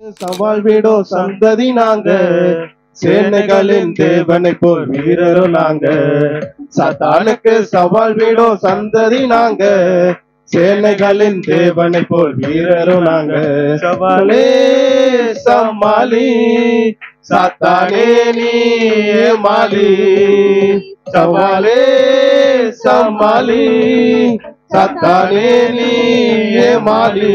சவால் விடும் சந்ததி நாங்க சேனைகளின் தேவனை போல் வீரரும் நாங்க சத்தானுக்கு சவால் விடும் சந்ததி நாங்க சேனைகளின் தேவனை போல் வீரரும் நாங்க சவாலே சமாளி சாத்தானே நீ மாலி சவாலே சமாளி சாத்தானே நீ மாலி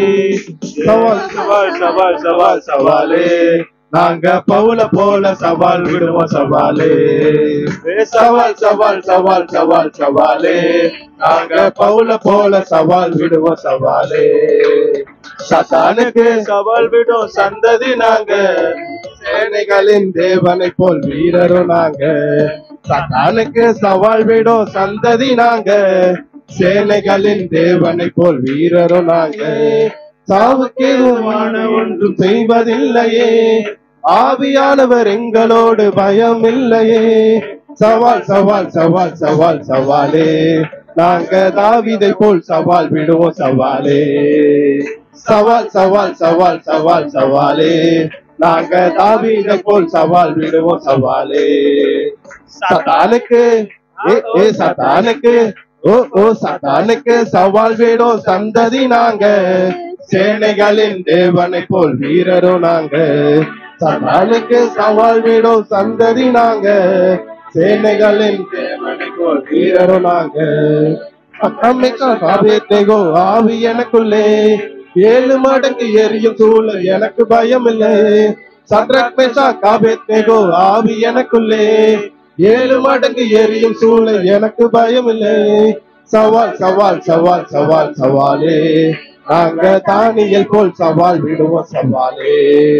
சவால் சவால் சவால் சவால் சவாலே நாங்க பவுல போல சவால் விடுவோம் சவாலே சவால் சவால் சவால் சவால் சவாலே நாங்க பவுல போல சவால் விடுவோம் சவாலே சத்தானுக்கு சவால் விடும் சந்ததி நாங்க சேனைகளின் தேவனை போல் வீரரும் நாங்க சத்தானுக்கு சவால் விடும் சந்ததி நாங்க சேனைகளின் தேவனை போல் வீரரும் நாங்க சாவுக்கு எதுவான ஒன்றும் செய்வதில்லையே ஆவியானவர் எங்களோடு பயம் இல்லையே சவால் சவால் சவால் சவால் சவாலே நாங்க தாவிதை போல் சவால் விடுவோம் சவாலே சவால் சவால் சவால் சவால் சவாலே நாங்க தாவிதை போல் சவால் விடுவோம் சவாலே சத்தானுக்கு ஏ ஏ சத்தானுக்கு ஓ ஓ சத்தானுக்கு சவால் விடும் சந்ததி நாங்க சேனைகளின் தேவனை போல் வீரரும் நாங்க சத்தானுக்கு சவால் விடும் சந்ததி நாங்க சேனைகளின் தேவனை போல் வீரரும் நாங்க அக்கம்மிக்க காவியத்தைகோ ஆவி எனக்குள்ளே ஏழு மடங்கு எரியும் சூழல் எனக்கு பயம் இல்லை சத்ரக் பேசா காபேத்தேகோ ஆவி எனக்குள்ளே ஏழு மடங்கு எரியும் சூழல் எனக்கு பயம் இல்லை சவால் சவால் சவால் சவால் சவாலே நாங்க தானியல் போல் சவால் விடுவோம் சவாலே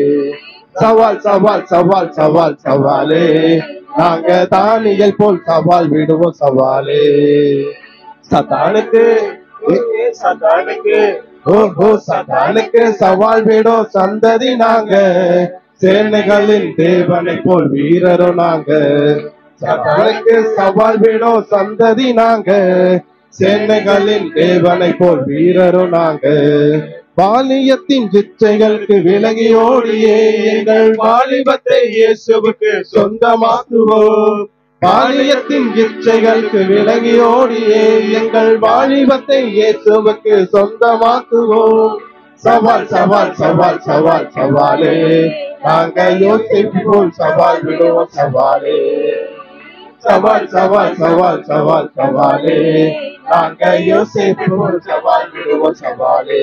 சவால் சவால் சவால் சவால் சவாலே நாங்க தானியல் போல் சவால் விடுவோம் சவாலே சத்தானுக்கு ஏ, ஏ, சத்தானுக்கு ஓஹோ சத்தானுக்கு சவால் விடும் சந்ததி நாங்க சேனைகளின் தேவனை போல் வீரரும் நாங்க சத்தானுக்கு சவால் விடும் சந்ததி நாங்க சேனைகளின் தேவனை போல் வீரரும் நாங்க பாலியத்தின் இச்சைகளுக்கு விலகி ஓடியே எங்கள் வாலிபத்தை இயேசுவுக்கு சொந்தமாக்குவோம் பாலியத்தின் இச்சைகளுக்கு விலகி ஓடியே எங்கள் வாலிபத்தை இயேசுவுக்கு சொந்தமாக்குவோம் சவால் சவால் சவால் சவால் சவாலே நாங்க யோசிப்பு போல் சவால் விடுவோம் சவாலே சவால் சவால் சவால் சவால் சவாலே நாங்க யோசிப்பு போல் சவால் விடுவோம் சவாலே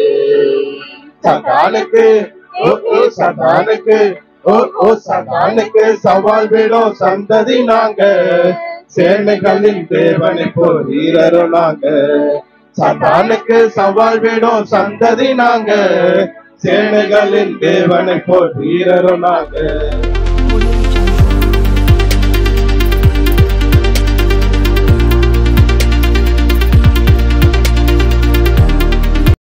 சதானுக்கு ஓ ஓ சதானுக்கு ஓ ஓ சதானுக்கு சவால் விடும் சந்ததி நாங்க சேனைகளின் தேவனை போல் வீரரும் நாங்க சதானுக்கு சவால் விடும் சந்ததி நாங்க சேனைகளின் தேவனை போல் வீரரும் நாங்க